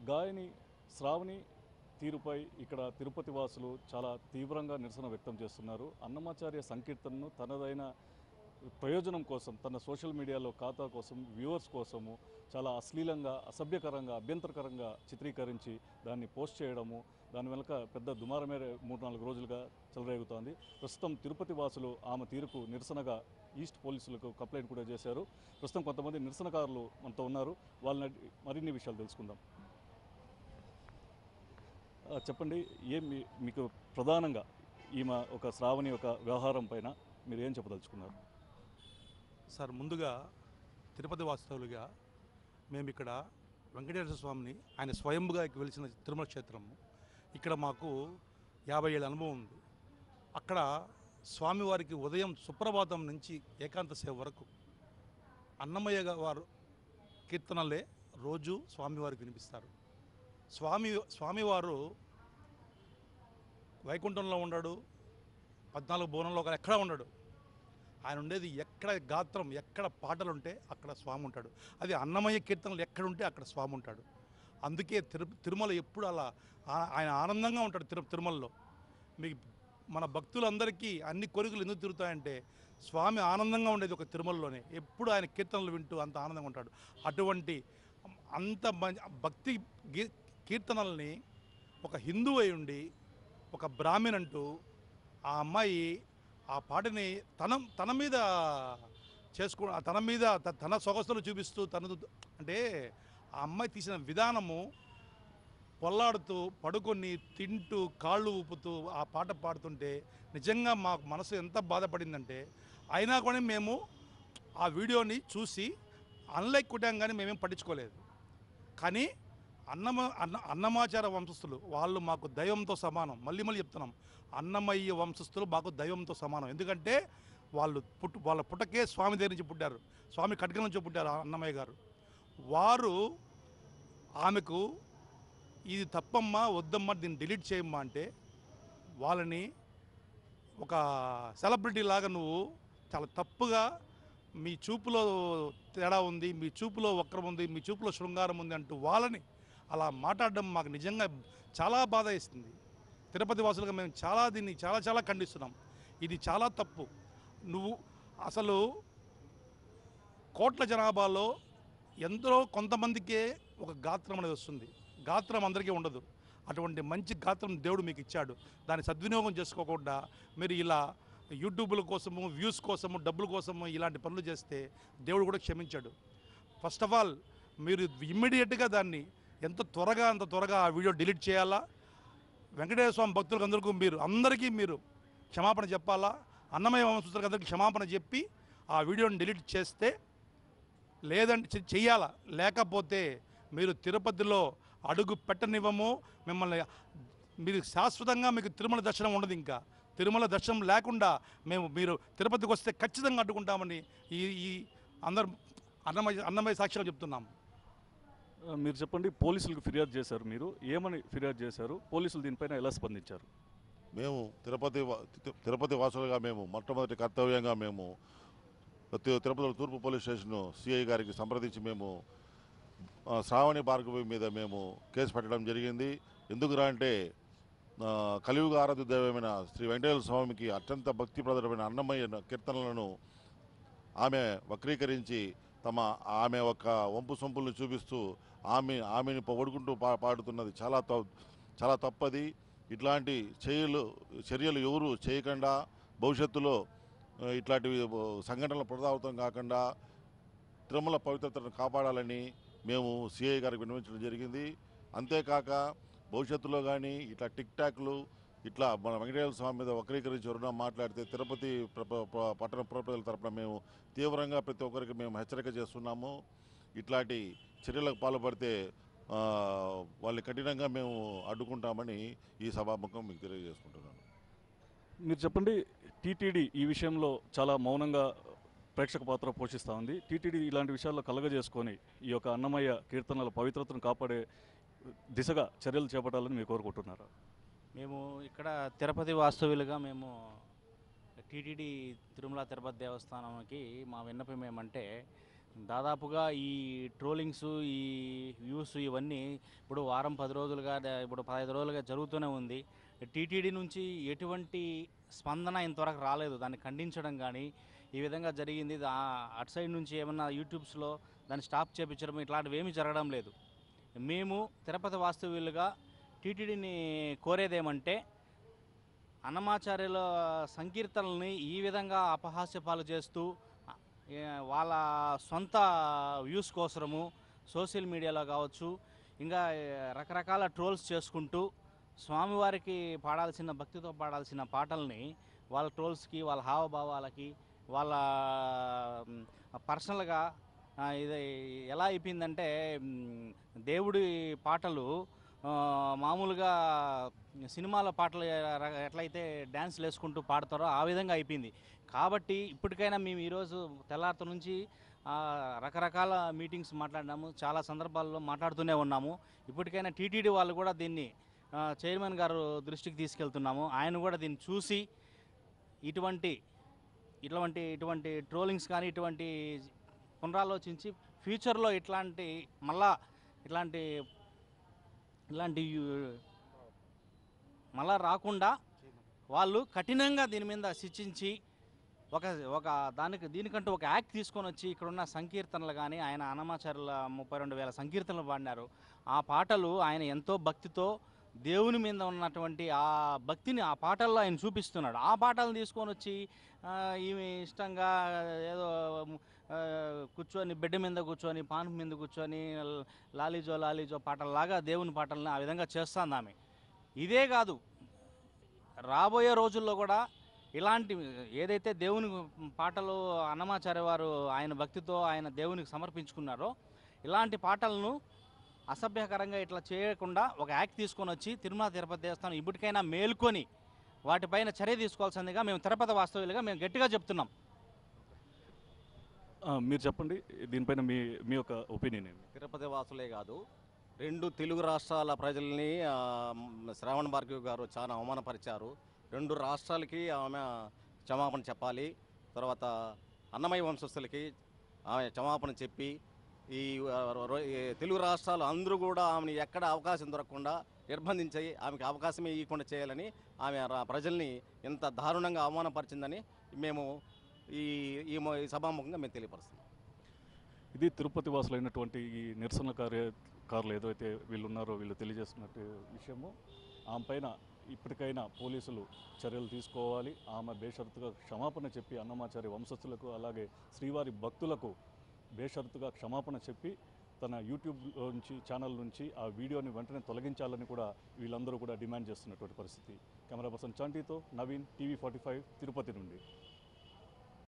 గాయని శ్రావణి తీరుపై ఇక్కడ తిరుపతి వాసులు చాలా తీవ్రంగా నిరసన వ్యక్తం చేస్తున్నారు అన్నమాచార్య సంకీర్తనను తనదైన ప్రయోజనం కోసం తన సోషల్ మీడియాలో ఖాతా కోసం వ్యూవర్స్ కోసము చాలా అశ్లీలంగా అసభ్యకరంగా అభ్యంతరకరంగా చిత్రీకరించి దాన్ని పోస్ట్ చేయడము దాని వెనుక పెద్ద దుమారమే మూడు నాలుగు రోజులుగా చెలరేగుతోంది ప్రస్తుతం తిరుపతి వాసులు ఆమె తీరుకు నిరసనగా ఈస్ట్ పోలీసులకు కంప్లైంట్ కూడా చేశారు ప్రస్తుతం కొంతమంది నిరసనకారులు మనతో ఉన్నారు వాళ్ళని అడిగి మరిన్ని విషయాలు తెలుసుకుందాం ఆ, చెప్పండి ఏం మీ- మీకు ప్రధానంగా ఈమె ఒక శ్రావణి ఒక వ్యవహారం పైన మీరు ఏం చెప్పదలుచుకున్నారు సార్ ముందుగా తిరుపతి వాస్తవులుగా మేము ఇక్కడ వెంకటేశ్వర స్వామిని ఆయన స్వయంగా వెలిసిన తిరుమల క్షేత్రము ఇక్కడ మాకు యాభై ఏళ్ళ అనుభవం ఉంది అక్కడ స్వామివారికి ఉదయం సుప్రభాతం నుంచి ఏకాంత సేవ వరకు అన్నమయ్య గా- వారు కీర్తనలే రోజు స్వామివారికి వినిపిస్తారు స్వామి స్వామివారు వైకుంఠంలో ఉండడు పద్నాలుగు బోనంలో ఒక ఎక్కడ ఉండడు ఆయన ఉండేది ఎక్కడ గాత్రం ఎక్కడ పాటలు ఉంటే అక్కడ స్వామి ఉంటాడు అది అన్నమయ్య కీర్తనలు ఎక్కడ ఉంటే అక్కడ స్వామి ఉంటాడు అందుకే తిరు తిరుమల ఎప్పుడు అలా ఆ- ఆయన ఆనందంగా ఉంటాడు తిరు తిరుమలలో మీకు మన భక్తులందరికీ అన్ని కోరికలు ఎందుకు తిరుగుతాయంటే స్వామి ఆనందంగా ఉండేది ఒక తిరుమలలోనే ఎప్పుడు ఆయన కీర్తనలు వింటూ అంత ఆనందంగా ఉంటాడు అటువంటి అంత మంచి భక్తి గీ- కీర్తనల్ని ఒక హిందూ అయి ఉండి ఒక బ్రాహ్మణ్ అంటూ ఆ అమ్మాయి ఆ పాటని తన తన మీద చేసుకో తన మీద త- తన సొగసులు చూపిస్తూ తన అంటే ఆ అమ్మాయి తీసిన విధానము పొల్లాడుతూ పడుకొని తింటూ కాళ్ళు ఊపుతూ ఆ పాట పాడుతుంటే నిజంగా మా మనసు ఎంత బాధపడిందంటే అయినా కూడా మేము ఆ వీడియోని చూసి అన్లైక్ కొట్టాం కానీ మేమేం పట్టించుకోలేదు కానీ అన్నమ అన్న అన్నమాచార వంశస్థులు వాళ్ళు మాకు దైవంతో సమానం మళ్ళీ మళ్ళీ చెప్తున్నాం అన్నమయ్య వంశస్థులు మాకు దైవంతో సమానం ఎందుకంటే వాళ్ళు పుట్టు వాళ్ళ పుట్టకే స్వామి దగ్గర నుంచి పుట్టారు స్వామి కటక నుంచి పుట్టారు ఆ అన్నమయ్య గారు వారు ఆమెకు ఇది తప్పమ్మా వద్దమ్మా దీన్ని డిలీట్ చేయమ్మా అంటే వాళ్ళని ఒక సెలబ్రిటీ లాగా నువ్వు చాలా తప్పుగా మీ చూపులో తేడా ఉంది మీ చూపులో వక్రం ఉంది మీ చూపులో శృంగారం ఉంది అంటూ వాళ్ళని అలా మాట్లాడడం మాకు నిజంగా చాలా బాధ ఇస్తుంది తిరుపతి వాసులుగా మేము చాలా దీన్ని చాలా చాలా ఖండిస్తున్నాం ఇది చాలా తప్పు నువ్వు అసలు కోట్ల జనాభాలో ఎంతో కొంతమందికే ఒక గాత్రం అనేది వస్తుంది గాత్రం అందరికీ ఉండదు అటువంటి మంచి గాత్రం దేవుడు మీకు ఇచ్చాడు దాన్ని సద్వినియోగం చేసుకోకుండా మీరు ఇలా యూట్యూబ్ల కోసము వ్యూస్ కోసము డబ్బుల కోసము ఇలాంటి పనులు చేస్తే దేవుడు కూడా క్షమించాడు ఫస్ట్ ఆఫ్ ఆల్ మీరు ఇమ్మీడియట్గా దాన్ని ఎంత త్వరగా అంత త్వరగా ఆ వీడియో డిలీట్ చేయాలా వెంకటేశ్వర స్వామి భక్తులకు అందరికీ మీరు అందరికీ మీరు క్షమాపణ చెప్పాలా అన్నమయ్య వంశస్థులకు అందరికీ క్షమాపణ చెప్పి ఆ వీడియోని డిలీట్ చేస్తే లేదంటే చె- చెయ్యాలా లేకపోతే మీరు తిరుపతిలో అడుగు పెట్టనివ్వము మిమ్మల్ని మీరు శాశ్వతంగా మీకు తిరుమల దర్శనం ఉండదు ఇంకా తిరుమల దర్శనం లేకుండా మేము మీరు తిరుపతికి వస్తే ఖచ్చితంగా అడ్డుకుంటామని ఈ ఈ అందరు అన్నమయ్య అన్నమయ్య సాక్ష్యాలు చెప్తున్నాము ఆ, మీరు చెప్పండి పోలీసులకు ఫిర్యాదు చేశారు మీరు ఏమని ఫిర్యాదు చేశారు పోలీసులు దీనిపైన ఎలా స్పందించారు మేము తిరుపతి వా- తి- తిరుపతి వాసులుగా మేము మొట్టమొదటి కర్తవ్యంగా మేము తి- తిరుపతిలో తూర్పు పోలీస్ స్టేషన్ సిఐ గారికి సంప్రదించి మేము ఆ, శ్రావణి భార్గవి మీద మేము కేసు పెట్టడం జరిగింది ఎందుకురా అంటే ఆ, కలియుగ ఆరాధ్య దైవమైన శ్రీ వెంకటేశ్వర స్వామికి అత్యంత భక్తిప్రదమైన అన్నమయ్య కీర్తనలను ఆమె వక్రీకరించి తమ ఆమె ఒక వంపు సొంపులను చూపిస్తూ ఆమె ఆమెని పొగడుకుంటూ పా పాడుతున్నది చాలా త చాలా తప్పది ఇట్లాంటి చర్యలు చర్యలు ఎవరు చేయకుండా భవిష్యత్తులో ఆ, ఇట్లాంటివి ఓ, సంఘటనలు పునరావృతం కాకుండా తిరుమల పవిత్రతను కాపాడాలని మేము సిఐ గారికి విన్నవించడం జరిగింది అంతేకాక భవిష్యత్తులో కానీ ఇట్లా టిక్ టాక్లు ఇట్లా మన వెంకటేశ్వర స్వామి మీద వక్రీకరించి ఎవరైనా మాట్లాడితే తిరుపతి ప్ర- ప్ర- ప్ర- పట్టణ ప్రజల తరపున మేము తీవ్రంగా ప్రతి ఒక్కరికి మేము హెచ్చరిక చేస్తున్నాము ఇట్లాంటి చర్యలకు పాల్పడితే ఆ, వాళ్ళని కఠినంగా మేము అడ్డుకుంటామని ఈ సభాముఖం మీకు తెలియజేసుకుంటున్నాను మీరు చెప్పండి టీటీడీ ఈ విషయంలో చాలా మౌనంగా ప్రేక్షక పాత్ర పోషిస్తూ ఉంది టీటీడీ ఇలాంటి విషయాల్లో కలగజేసుకొని ఈ యొక్క అన్నమయ్య కీర్తనల పవిత్రతను కాపాడే దిశగా చర్యలు చేపట్టాలని మీరు కోరుకుంటున్నారా మేము ఇక్కడ తిరుపతి వాస్తవ్యులుగా మేము టీటీడీ తిరుమల తిరుపతి దేవస్థానంకి మా విన్నపం ఏమంటే దాదాపుగా ఈ ట్రోలింగ్స్ ఈ వ్యూస్ ఇవన్నీ ఇప్పుడు వారం పది రోజులుగా ద- ఇప్పుడు పదహైదు రోజులుగా జరుగుతూనే ఉంది టీటీడీ నుంచి ఎటువంటి స్పందన ఇంతవరకు రాలేదు దాన్ని ఖండించడం కానీ ఈ విధంగా జరిగింది దా- అటు సైడ్ నుంచి ఏమన్నా యూట్యూబ్స్లో దాన్ని స్టాప్ చేపించడం ఇట్లాంటివి ఏమీ జరగడం లేదు మేము తిరుపతి వాస్తవ్యులుగా టీటీడీని కోరేదేమంటే అన్నమాచార్యుల సంకీర్తనల్ని ఈ విధంగా అపహాస్యపాలు చేస్తూ ఏ, వాళ్ళ సొంత వ్యూస్ కోసము సోషల్ మీడియాలో కావచ్చు ఇంకా ఏ, రకరకాల ట్రోల్స్ చేసుకుంటూ స్వామివారికి పాడాల్సిన భక్తితో పాడాల్సిన పాటల్ని వాళ్ళ ట్రోల్స్కి వాళ్ళ హావభావాలకి వాళ్ళ మ్, పర్సనల్గా ఆ, ఇది ఎలా అయిపోయిందంటే మ్, దేవుడి పాటలు ఆ, మామూలుగా సినిమాల పాటలు ఎ- ఎట్లయితే డ్యాన్స్లు వేసుకుంటూ పాడతారో ఆ విధంగా అయిపోయింది కాబట్టి ఇప్పటికైనా మేము ఈరోజు తెల్లారితో నుంచి ఆ, రకరకాల మీటింగ్స్ మాట్లాడినాము చాలా సందర్భాల్లో మాట్లాడుతూనే ఉన్నాము ఇప్పటికైనా టీటీడీ వాళ్ళు కూడా దీన్ని ఆ, చైర్మన్ గారు దృష్టికి తీసుకెళ్తున్నాము ఆయన కూడా దీన్ని చూసి ఇటువంటి ఇటువంటి ఇటువంటి ట్రోలింగ్స్ కానీ ఇటువంటి పునరాలోచించి ఫ్యూచర్లో ఇట్లాంటి మళ్ళా ఇట్లాంటి ఇలాంటి యు- మళ్ళా రాకుండా వాళ్ళు కఠినంగా దీని మీద శిక్షించి ఒక ఒక దానికి దీనికంటూ ఒక యాక్ట్ తీసుకొని వచ్చి ఇక్కడున్న సంకీర్తనలు కానీ ఆయన అన్నమాచార్యుల ముప్పై రెండు వేల సంకీర్తనలు పాడినారు ఆ పాటలు ఆయన ఎంతో భక్తితో దేవుని మీద ఉన్నటువంటి ఆ భక్తిని ఆ పాటల్లో ఆయన చూపిస్తున్నాడు ఆ పాటలు తీసుకొని వచ్చి ఆ, ఈమె ఇష్టంగా ఏదో ఆ, కూర్చొని బెడ్ మీద కూర్చొని పాన్ మీద కూర్చొని లాలీజో లాలీజో పాటల్లాగా దేవుని పాటల్ని ఆ విధంగా చేస్తుంది ఆమె ఇదే కాదు రాబోయే రోజుల్లో కూడా ఇలాంటి ఏదైతే దేవుని పాటలు అన్నమాచార్య వారు ఆయన భక్తితో ఆయన దేవునికి సమర్పించుకున్నారో ఇలాంటి పాటలను అసభ్యకరంగా ఇట్లా చేయకుండా ఒక యాక్ట్ తీసుకొని వచ్చి తిరుమల తిరుపతి దేవస్థానం ఇప్పటికైనా మేల్కొని వాటిపైన చర్య తీసుకోవాల్సిందిగా మేము తిరుపతి వాస్తవ్యులుగా మేము గట్టిగా చెప్తున్నాం ఆ, మీరు చెప్పండి దీనిపైన మీ మీ యొక్క ఒపీనియన్ ఏంటి తిరుపతి వాసులే కాదు రెండు తెలుగు రాష్ట్రాల ప్రజల్ని ఆ, మ్, శ్రావణ భార్గవి గారు చాలా అవమానపరిచారు రెండు రాష్ట్రాలకి ఆమె క్షమాపణ చెప్పాలి తర్వాత అన్నమయ్య వంశస్థులకి ఆమె క్షమాపణ చెప్పి ఈ ఆ, రో- ఈ తెలుగు రాష్ట్రాలు అందరూ కూడా ఆమెను ఎక్కడ అవకాశం దొరకకుండా నిర్బంధించి ఆమెకి అవకాశం ఇవ్వకుండా చేయాలని ఆమె రా- ప్రజల్ని ఇంత దారుణంగా అవమానపరిచిందని మేము ఈ ఈ మొ- ఈ సభాముఖంగా మేము తెలియపరుస్తున్నాం ఇది తిరుపతి వాసులైనటువంటి ఈ నిరసన కార్య కార్లు ఏదైతే వీళ్ళు ఉన్నారో వీళ్ళు తెలియజేస్తున్నట్టు విషయము ఆమె పైన ఇప్పటికైనా పోలీసులు చర్యలు తీసుకోవాలి ఆమె బేషరతుగా క్షమాపణ చెప్పి అన్నమాచారి వంశస్థులకు అలాగే శ్రీవారి భక్తులకు బేషరతుగా క్షమాపణ చెప్పి తన యూట్యూబ్ నుంచి ఛానల్ నుంచి ఆ వీడియోని వెంటనే తొలగించాలని కూడా వీళ్ళందరూ కూడా డిమాండ్ చేస్తున్నటువంటి పరిస్థితి కెమెరా పర్సన్ చంటీతో Naveen TV forty five Tirupati నుండి